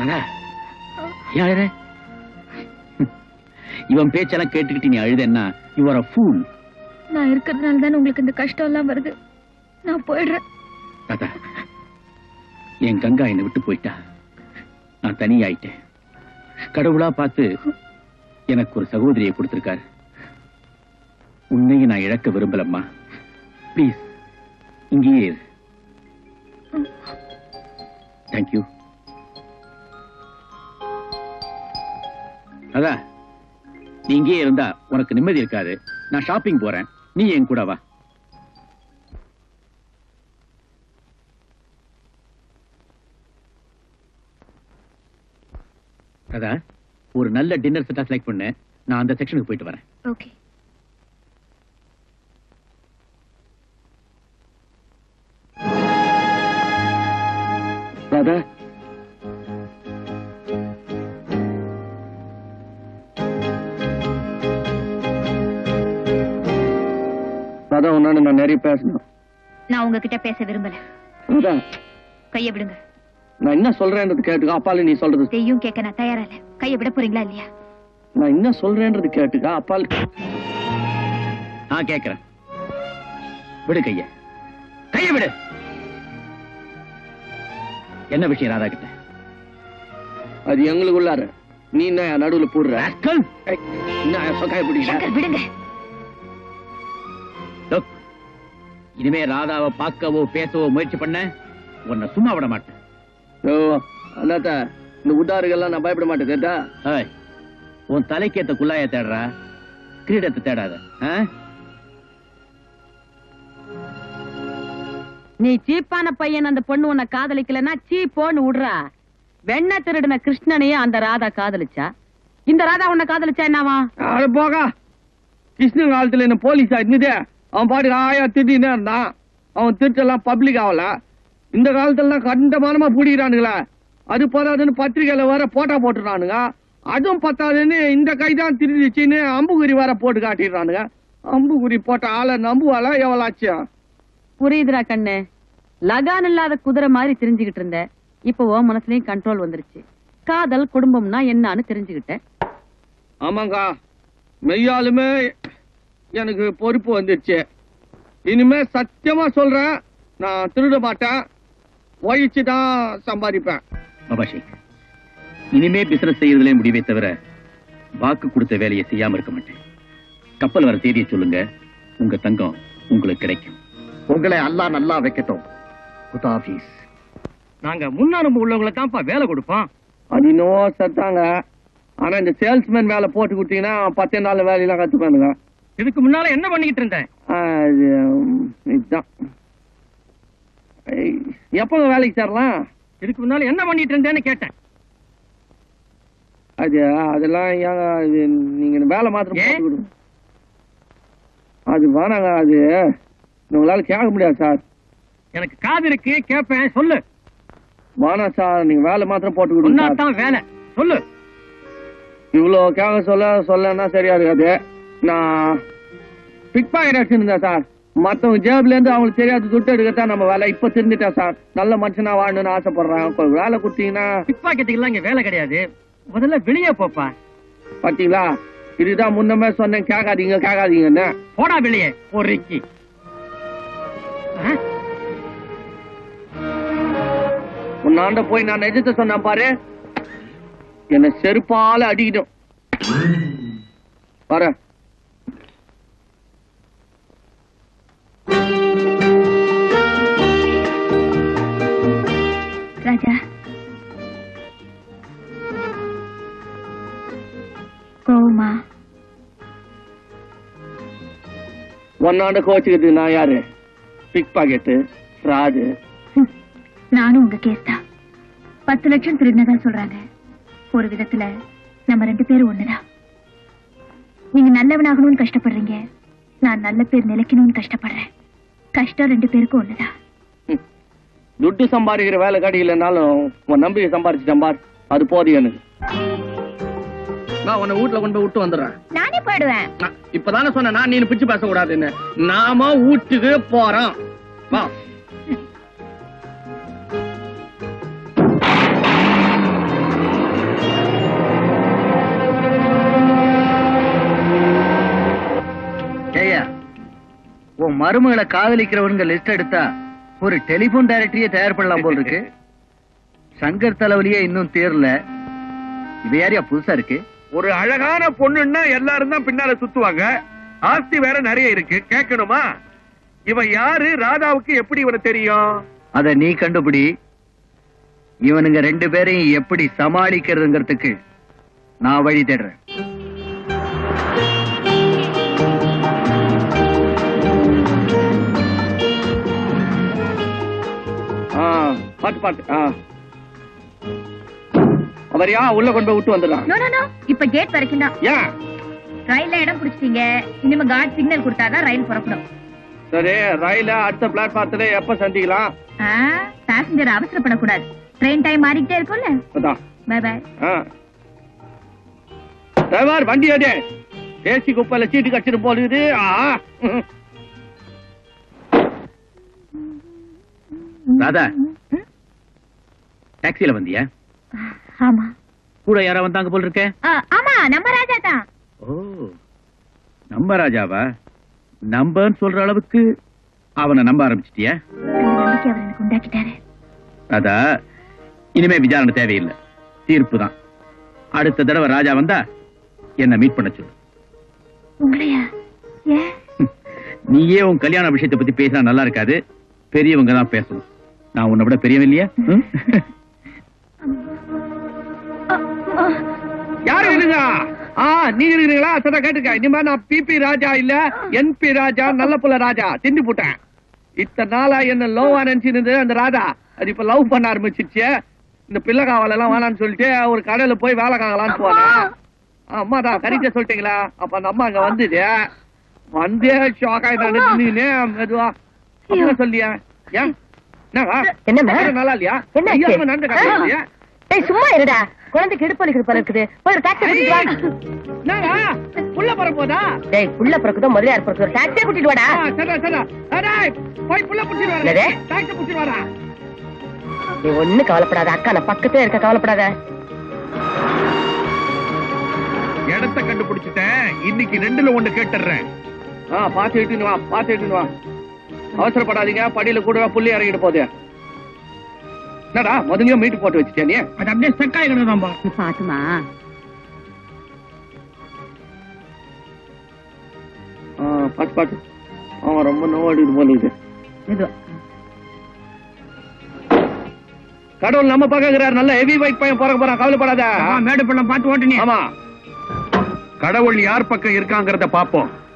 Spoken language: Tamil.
ராதா, ஏன் அழுற இவன் பேச்செல்லாம் கேட்டுக்கிட்டு நீ அழுதன்னா யூ ஆர் அ ஃபூல் நான் இருக்கிறதுனால தானே உங்களுக்கு இந்த கஷ்டம் எல்லாம் வருது நான் போயிடுறேன் ராதா என் கங்கா என்னை விட்டு போயிட்டா நான் தனியாயிட்டேன் கடவுளா பார்த்து எனக்கு ஒரு சகோதரியை கொடுத்திருக்காரு உன்னையும் நான் இழக்க விரும்பலம்மா ப்ளீஸ் இங்கேயே இரு தேங்க்யூ அதா நீ இங்கேயே இருந்தா உனக்கு நிம்மதி இருக்காது நான் ஷாப்பிங் போறேன் நீ என் கூட வா அதா ஒரு நல்ல டின்னர் செட்டா செலக்ட் பண்ணு நான் அந்த செக்ஷனுக்கு போயிட்டு வரேன் ஓகே ராதா ராதா உன்னால நான் நிறைய பேசணும் நான் உங்ககிட்ட பேச விரும்பல ராதா கைய விடுங்க நான் என்ன சொல்றேன்றது கேட்டுக்கா அப்பால நீ சொல்றது செய்யும் கேட்க நான் தயாரா இல்ல கைய விட போறீங்களா இல்லையா நான் என்ன சொல்றேன்றது கேட்டுக்கா அப்பால் நான் கேக்குறேன் விடு கைய கைய விடு என்ன விஷயம் ராதா கிட்ட அது எங்களுக்குள்ளார நீ என்ன நடுவுல போடுற ராஸ்கல்! ஏய், என்ன சொக்காய பிடிக்கிற சங்கர் விடுங்க Look, இனிமே ராதாவை பார்க்கவோ பேசவோ முயற்சி பண்ண உன்னை சும்மா விட மாட்டேன் ஓ அண்ணாத்த இந்த உதாருகெல்லாம் நான் பயப்பட மாட்டேன் கேட்டா ஏய், உன் தலைக்கேத்த குள்ளாய தேடுறா கிரீடத்தை தேடாத ஆ? நீ சீப்பான பையன் அந்த பொண்ணு உன்னை காதலிக்கலன்னா சீப்போன்னு விடுறா வெண்ண திருடின கிருஷ்ணனையும் அந்த ராதா காதலிச்சா இந்த ராதா உன்னை காதலிச்சா என்னவா அது போக கிருஷ்ணன் காலத்துல என்ன போலீஸ் இருந்ததே அவன் பாட்டுக்கு ஆயா திட்டினே இருந்தான் அவன் திருட்டெல்லாம் பப்ளிக் ஆகல இந்த காலத்துல கண்டமானமா பிடிக்கிறானுங்களே அது போதாதுன்னு பத்திரிக்கையில வேற போட்டா போட்டுறானுங்க அதுவும் பத்தாதுன்னு இந்த கை தான் திருடிச்சுன்னு அம்புகுறி வேற போட்டு காட்டிடுறானுங்க அம்புகுறி போட்ட ஆளை நம்புவாளா எவ்வளவு ஆச்சு புரியுதுடா கண்ணு லகான் இல்லாத குதிரை மாதிரி தெரிஞ்சுக்கிட்டு இருந்த இப்போ உன் மனசுலயும் கண்ட்ரோல் வந்துருச்சு காதல் குடும்பம்னா என்னன்னு தெரிஞ்சுக்கிட்டேன் ஆமாங்கா மெய்யாலுமே எனக்கு பொறுப்பு வந்துருச்சு இனிமே சத்தியமா சொல்றேன் நான் திருட மாட்டேன் ஒழிச்சு தான் சம்பாதிப்பேன் பாபா ஷேக் இனிமே பிசினஸ் செய்யறதுலே முடிவே தவிர வாக்கு கொடுத்த வேலையை செய்யாம இருக்க மாட்டேன் கப்பல் வர தேதியை சொல்லுங்க உங்க தங்கம் உங்களுக்கு கிடைக்கும் உங்களை அல்லா நல்லா வைக்கட்டும் குதாபீஸ் நாங்க முன்னனுபவம் உள்ளவங்களை தான்ப்பா வேலை கொடுப்போம் அது இன்னும் சத்தாங்க ஆனா இந்த சேல்ஸ்மேன் வேலை போட்டு கொடுத்தீங்கன்னா பத்தே நாள் வேலையெல்லாம் கத்துப்பானுங்க இதுக்கு முன்னால என்ன பண்ணிக்கிட்டு இருந்தேன் இதுதான் ஐய், எப்போ வேலைக்கு சேரலாம் இதுக்கு முன்னால என்ன பண்ணிட்டு இருந்தேன்னு கேட்டேன் அது அதெல்லாம் ஏங்க அது நீங்க வேலை மாத்திரம் போட்டு கொடுங்க அது வேணாங்க அது உங்களால கேட்க முடியாது சார் எனக்கு காது இருக்கு கேட்பேன் சொல்லு வேணாம் சார் நீங்க வேலை மாத்திரம் போட்டு கொடுங்க தான் வேலை சொல்லு இவ்வளோ கேட்க சொல்ல சொல்லனா சரியா இருக்காது நான் பிக் பாக்கெட் அடிச்சிருந்தேன் சார் மத்தவங்க ஜேப்ல இருந்து அவங்களுக்கு தெரியாது துட்டு எடுக்கத்தான் நம்ம வேலை இப்ப தெரிஞ்சுட்டேன் சார் நல்ல மனுஷனா வாழணும்னு ஆசைப்படுறேன் இப்ப வேலை கொடுத்தீங்கன்னா பிக் பாக்கெட்டுக்கு இங்க வேலை கிடையாது முதல்ல வெளியே போப்பா பாத்தீங்களா இதுதான் முன்னமே சொன்னேன் கேட்காதீங்க கேட்காதீங்கன்னு போடா வெளியே பொறிக்கி உன்னாண்ட போய் நான் நிஜத்தை சொன்னேன் பாரு என்ன செருப்பால அடிக்கணும் வர ராஜா கோவமா ஒன்னாண்ட கோச்சுக்கிறதுக்கு நான் யாரு பிக் பாக்கெட்டு ஃப்ராடு ஹம், நானும் உங்க கேஸ் தான் பத்து லட்சம் திருடினதா சொல்றாங்க ஒரு விதத்துல நம்ம ரெண்டு பேரும் ஒண்ணுதான் நீங்க நல்லவனாகணும்னு கஷ்டப்படுறீங்க நான் நல்ல பேர் நிலைக்கணும்னு கஷ்டப்படுறேன் கஷ்டம் ரெண்டு பேருக்கும் ஒண்ணுதான் துட்டு சம்பாதிக்கிற வேலை கிடைக்கலனாலும் உன் நம்பிக்கை சம்பாரிச்சுட்டேன் பார் அது போதும் எனக்கு நான் உன்னை வீட்டுல கொண்டு போய் விட்டு வந்துடுறேன் நானே போயிடுவேன் நான் இப்பதானே சொன்னேன் நான் நீ பிச்சு பேசக்கூடாதுன்னு நாம வீட்டுக்கு போறோம் வா உன் மருமகளை காதலிக்கிறவனுங்க லிஸ்ட் எடுத்தா ஒரு டெலிபோன் டைரக்டரியே தயார் பண்ணலாம் போல் இருக்கு சங்கர் தலைவலியே இன்னும் தேரல இவ யாரியா புதுசா இருக்கு ஒரு அழகான பொண்ணுன்னா எல்லாரும் தான் பின்னால சுத்துவாங்க ஆஸ்தி வேற நிறைய இருக்கு கேட்கணுமா இவன் யாரு ராதாவுக்கு எப்படி இவனை தெரியும் அத நீ கண்டுபிடி இவனுங்க ரெண்டு பேரையும் எப்படி சமாளிக்கிறதுங்கிறதுக்கு நான் வழி தேடுறேன் ஆ, பாத்து பாத்து ஆ. அவரையா உள்ள கொண்டு போய் விட்டு வந்துடலாம் நோ நோ நோ இப்ப கேட் வரைக்கும் தான் ஏன் ரயில்ல இடம் பிடிச்சிட்டீங்க இனிமே காட் சிக்னல் கொடுத்தாதான் ரயில் புறப்படும் சரி ரயில அடுத்த பிளாட்பாரத்துல எப்ப சந்திக்கலாம் பேசஞ்சர் அவசரப்படக்கூடாது ட்ரெயின் டைம் மாறிக்கிட்டே இருக்கும்ல அதான் பை பை ஆ. டிரைவர் வண்டி எடு ஏசி குப்பையில சீட்டு கச்சிட்டு போடுது ஆ. ராதா டாக்ஸில வந்தியா ஆமா கூட யாரா வந்தாங்க போல் இருக்க ஆ, ஆமா நம்ம ராஜா தான் ஓ நம்ம ராஜாவா நம்பன்னு சொல்ற அளவுக்கு அவனை நம்ப ஆரம்பிச்சிட்டியா அந்த நம்பிக்கை அவர் எனக்கு உண்டாக்கிட்டாரு ராதா இனிமே விசாரணை தேவையில்லை தீர்ப்பு தான் அடுத்த தடவை ராஜா வந்தா என்ன மீட் பண்ண சொல்லு உங்களையா ஏன் நீயே உன் கல்யாண விஷயத்தை பத்தி பேசினா நல்லா இருக்காது பெரியவங்க தான் பேசணும் நான் உன்னை விட பெரியவன் இல்லையா ம்? ஆ, ஆ. யாரு இருங்க ஆ நீங்க இருக்கிறீங்களா சதா கேட்டுக்க இனிமே நான் பிபி ராஜா இல்ல என்பி ராஜா நல்ல புள்ள ராஜா திண்டி போட்டேன் இத்தனை நாளா என்ன லவ் நினைச்சிருந்து அந்த ராதா அது இப்ப லவ் பண்ண ஆரம்பிச்சிருச்சு இந்த பிள்ளை காவல் எல்லாம் வேணாம்னு சொல்லிட்டு ஒரு கடையில போய் வேலை காங்கலாம்னு போனேன் அம்மா தான் கரெக்டா சொல்லிட்டீங்களா அப்ப அந்த அம்மா அங்க வந்தது வந்தே ஷாக் ஆயிட்டானே மெதுவா என்ன சொல்லியா ஏன் என்னவா? என்னம்மா? வேற நல்லா இல்லையா என்னாச்சு? ஐயா, நடந்த கதை இல்லையா டேய் சும்மா இருடா குழந்தைக்கு இடுப்பு வலிக்குது போல இருக்குது போய் ஒரு டாக்ஸி கூட்டிட்டு வா என்னடா புள்ள போற போதா டேய் புள்ள பிறக்குதோ முதலியார் பிறக்குதோ ஒரு டாக்ஸியே கூட்டிட்டு வாடா ஆ, சரிடா, சரிடா. அடேய், போய் புள்ள புடிச்சிட்டு வாடா. என்னது? டாக்ஸி புடிச்சிட்டு வாடா. நீ ஒண்ணு கவலைப்படாத அக்கா நான் பக்கத்துல இருக்க கவலைப்படாத இடத்த கண்டுபிடிச்சிட்டேன் இன்னைக்கு ரெண்டுல ஒண்ணு கேட்டுறேன் ஆ, பாத்து இட்டுன்னு வா, பாத்து இட்டுன்னு வா. அவசரப்படாதீங்க படியில கூட புள்ளி இறங்கிட்டு போகுது என்னடா முதல்லயே மீட்டு போட்டு வச்சுட்டியா நீ அது அப்படியே ஸ்டக் ஆகிடுதாம்பா பாத்துமா ஆ, பாத்து பாத்து அவன் ரொம்ப நோடிது போல இது மெதுவா கடவுள் நம்ம பக்கம் இருக்கிறார் நல்ல ஹெவி பைக் பையன் பிறக்க போறான் கவலைப்படாத மேடு பள்ளம் பார்த்து ஓட்டுனி ஆமா கடவுள் யார் பக்கம் இருக்காங்கறத பாப்போம்